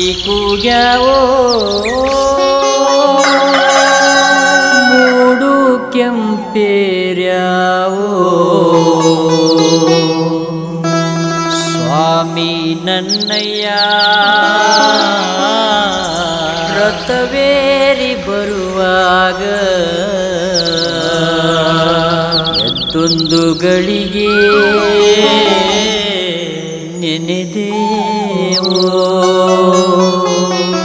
ಕೂಗ್ಯಾವೋ ಮೂಡು ಕೆಂಪೇರ್ಯಾವೋ ಸ್ವಾಮಿ ನನ್ನಯ್ಯ ರಥವೇರಿ ಬರುವಾಗ ಎದ್ದೊಂದು ಗಳಿಗೆ ನೆನೆದೇವೋ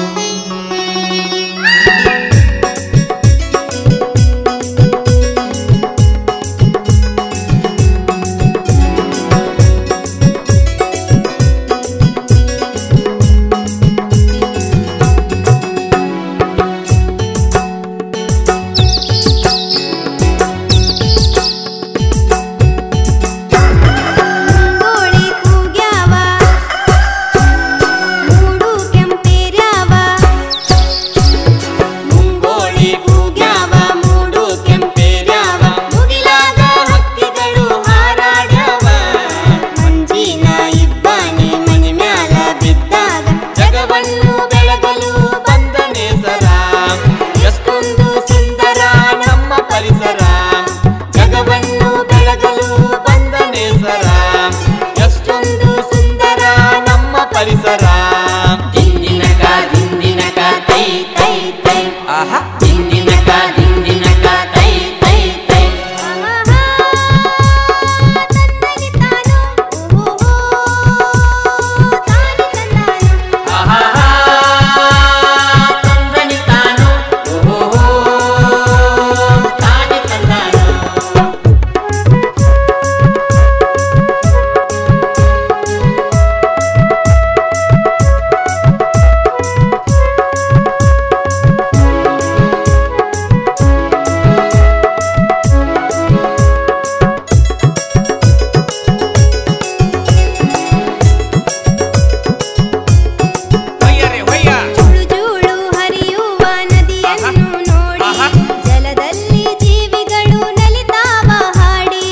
ಕೋಳಿ ಕೂಗ್ಯಾವ ಮೂಡು ಕೆಂಪೇರ್ಯಾವ ಮುಂಗೋಳಿ ಕೂಗ್ಯಾವ ಮೂಡು ಕೆಂಪೇರ್ಯಾವ ಮುಗಿಲಾಗ ಹಕ್ಕಿಗಳು ಹಾರಾಡ್ಯಾವ ಮಂಜಿನ ಇಬ್ಬಾನಿ ಮನಿ ಮ್ಯಾಲ ಬಿದ್ದಾಗ ಜಗವನ್ನು ಬೆಳಗಲು ಬಂದ ನೇಸರ ಎಷ್ಟೊಂದು ಸುಂದರ ನಮ್ಮ ಪರಿಸರ ಜಗವನ್ನು ಬೆಳಗಲು ಬಂದ ನೇಸರ ಎಷ್ಟೊಂದು ಸುಂದರ ನಮ್ಮ ಪರಿಸರ ದಿಂದಿನಕ ದಿಂದಿನಕ ತೈ ತೈ ತೈ ಆಹಾ ದಿಂದಿನಕ ದಿಂದಿನಕ ತೈ ತೈ ತೈ ಆಹಾ ತಂದನಿ ತಾನು ಓಹೋ ತಾನಿ ತಂದಾನು ಜುಳು ಜುಳು ಹರಿಯುವ ನದಿಯನ್ನು ನೋಡಿ ಜಲದಲ್ಲಿ ಜೀವಿಗಳು ನಲಿತಾವ ಹಾಡಿ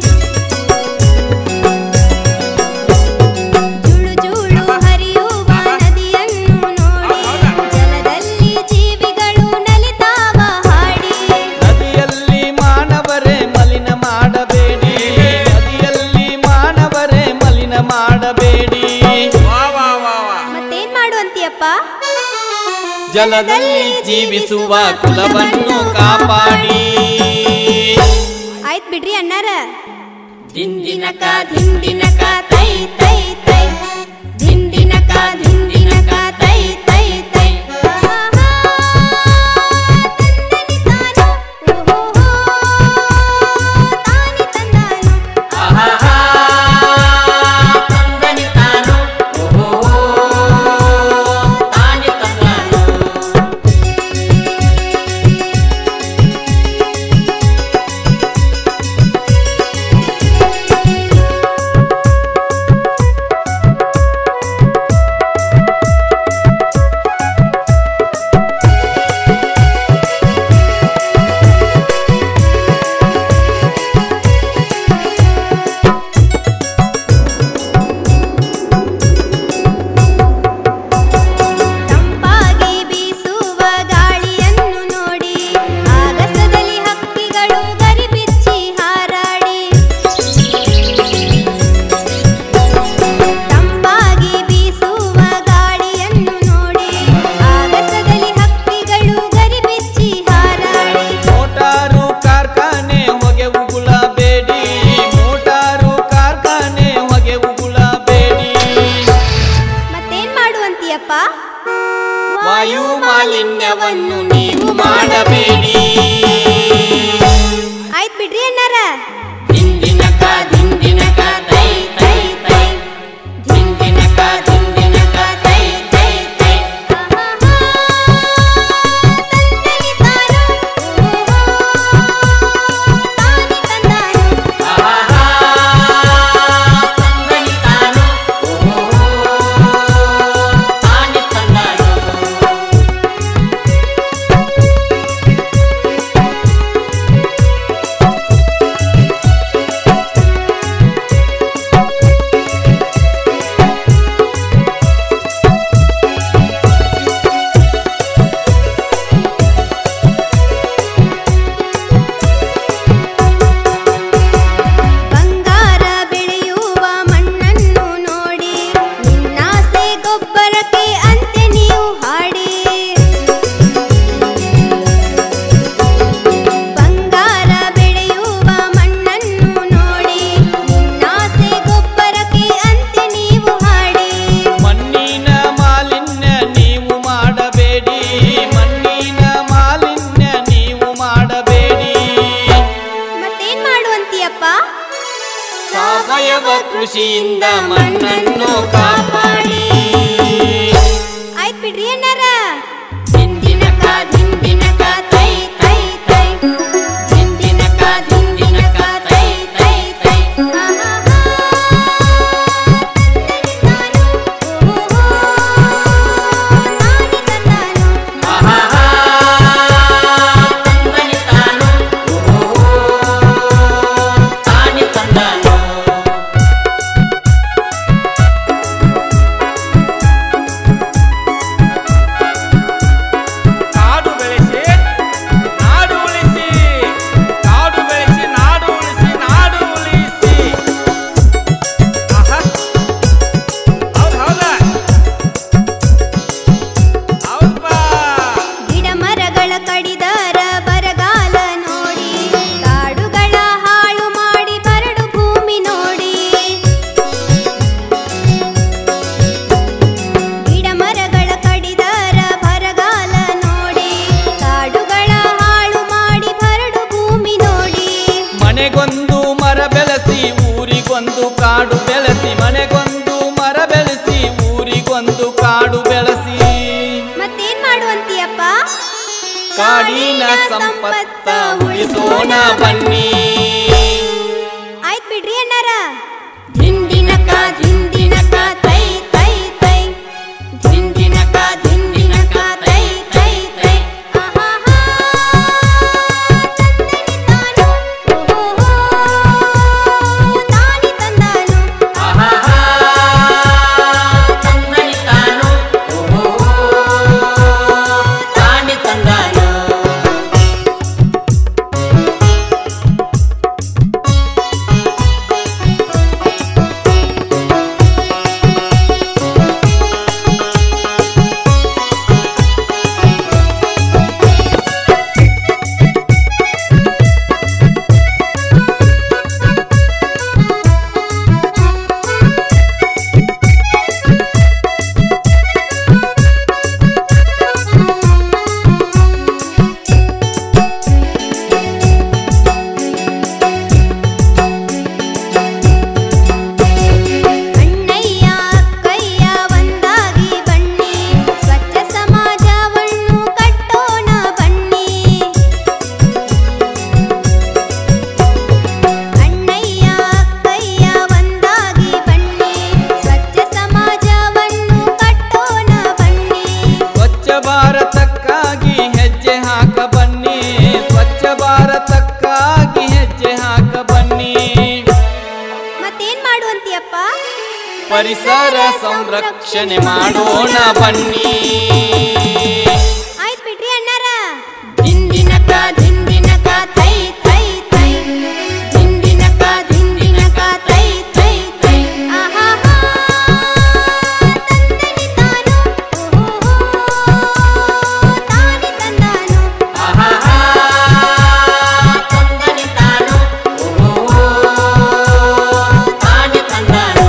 ಜುಳು ಜುಳು ಹರಿಯುವ ನದಿಯನ್ನು ನೋಡಿ ಜಲದಲ್ಲಿ ಜೀವಿಗಳು ನಲಿತಾವ ಹಾಡಿ ನದಿಯಲ್ಲಿ ಮಾನವರೇ ಮಲಿನ ಮಾಡಬೇಡಿ ನದಿಯಲ್ಲಿ ಮಾನವರೇ ಮಲಿನ ಮಾಡಬೇಡಿ ಮತ್ತೇನ್ ಮಾಡುವಂತೀಯಪ್ಪ ಜಲದಲ್ಲಿ ಜೀವಿಸುವ ಕುಲವನ್ನು ಕಾಪಾಡಿ ಆಯ್ತ್ ಬಿಡ್ರಿ ಅಣ್ಣಾರ ದಿಂದಿನಕ ದಿಂದಿನಕ ತೈ ತೈ ತೈ ದಿಂದಿನಕ ದಿಂದಿನಕ ತೈ ತೈ ತೈ ಆಹಾ ತಂದನಿ ತಾನು ಓಹೋ ತಾನಿ ತಂದಾನು ಸಾವಯವ ಕೃಷಿಯಿಂದ ಮಣ್ಣನ್ನು ಕಾಪಾಡಿ ಆಯ್ತ್ ಬಿಡ್ರಿ ಅಣ್ಣಾರ ದಿಂದಿನಕ ದಿಂದಿನಕ ತೈ ತೈ ತೈ ದಿಂದಿನಕ ದಿಂದಿನಕ ತೈ ತೈ ತೈ ಆಹಾಹಾ ತಂದನಿ ತಾನು ತಾನಿ ತಂದನು ಕಾಡು ಬೆಳೆಸಿ ನಾಡು ಉಳಿಸಿ ಕಾಡು ಬೆಳೆಸಿ ನಾಡು ಉಳಿಸಿ ನಾಡು ಉಳಿಸಿ ಆಹಾ. ಹೌದ್ ಹೌದಾ ಹೌದಪ್ಪ ಗಿಡ ಮರಗಳ ಕಡಿದರ ಬರಗಾಲ ನೋಡಿ ಕಾಡುಗಳ ಹಾಳು ಮಾಡಿ ಬರಡು ಭೂಮಿ ನೋಡಿ ಗಿಡ ಮರಗಳ ಕಡಿದರ ಬರಗಾಲ ನೋಡಿ ಕಾಡುಗಳ ಹಾಳು ಮಾಡಿ ಬರಡು ಭೂಮಿ ನೋಡಿ ಮನೆಗೊಂದು ಮರ ಬೆಳೆಸಿ ಊರಿಗೊಂದು ಕಾಡು ಬೆಳೆಸಿ ಮನೆಗೊಂದು ಮರ ಬೆಳೆಸಿ ಊರಿಗೊಂದು ಕಾಡು ಬೆಳೆಸಿ ಮತ್ತೇನ್ ಮಾಡುವಂತೀಯಪ್ಪ ಕಾಡಿನ ಸಂಪತ್ತ ಉಳಿಸೋಣ ಬನ್ನಿ ಆಯ್ತ್ ಬಿಡ್ರಿ ಅಣ್ಣಾರ ದಿಂದಿನಕ ದಿಂದಿನಕ ತೈ ತೈ ತೈ ದಿಂದಿನಕ ದಿಂದಿನಕ ತೈ ತೈ ತೈ ಆಹಾಹಾ, ತಂದನಿ ತಾನು, ಓಹೋಹೋ, ತಾನಿ ತಂದಾನು. ಆಹಾಹಾ ತಂದನಿ ತಾನು ಓಹೋ ತಾನಿ ತಂದನು ಅಣ್ಣಯ್ಯ ಅಕ್ಕಯ್ಯ ಒಂದಾಗಿ ಬನ್ನಿ ಸ್ವಚ್ಛ ಸಮಾಜವನ್ನು ಕಟ್ಟೋಣ ಬನ್ನಿ ಅಣ್ಣಯ್ಯ ಅಕ್ಕಯ್ಯ ಒಂದಾಗಿ ಬನ್ನಿ ಸ್ವಚ್ಛ ಸಮಾಜವನ್ನು ಕಟ್ಟೋಣ ಬನ್ನಿ ಸ್ವಚ್ಛ ಭಾರತಕ್ಕಾಗಿ ಹೆಜ್ಜೆ ಹಾಕ ಬನ್ನಿ ಸ್ವಚ್ಛ ಭಾರತಕ್ಕಾಗಿ ಹೆಜ್ಜೆ ಹಾಕ ಬನ್ನಿ ಮತ್ತೇನ್ ಮಾಡುವಂತೀಯಪ್ಪ ಪರಿಸರ ಸಂರಕ್ಷಣೆ ಮಾಡೋಣ ಬನ್ನಿ ಆಯ್ತ್ ಬಿಡ್ರಿ ಅಣ್ಣಾರ ದಿಂದಿನಕ ದಿಂದಿನಕ ತೈ ತೈ ತೈ ದಿಂದಿನಕ ದಿಂದಿನಕ ತೈ ತೈ ತೈ ಆಹಾಹಾ, ತಂದನಿ ತಾನು, ಓಹೋಹೋ, ತಾನಿ ತಂದಾನು. ಆಹಾಹಾ ತಂದನಿ ತಾನು ಓಹೋ ತಾನಿ ತಂದನು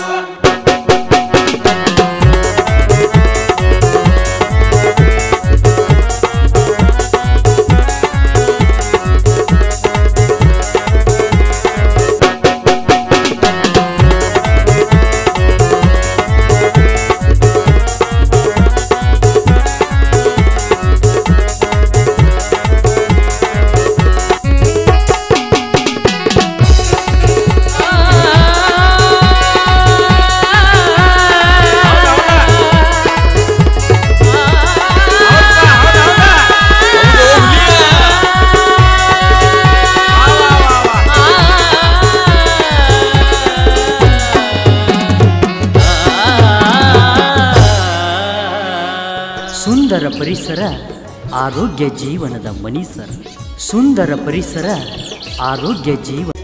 ಸುಂದರ ಪರಿಸರ ಆರೋಗ್ಯ ಜೀವನದ ಮನಿಸರ ಸುಂದರ ಪರಿಸರ ಆರೋಗ್ಯ ಜೀವನ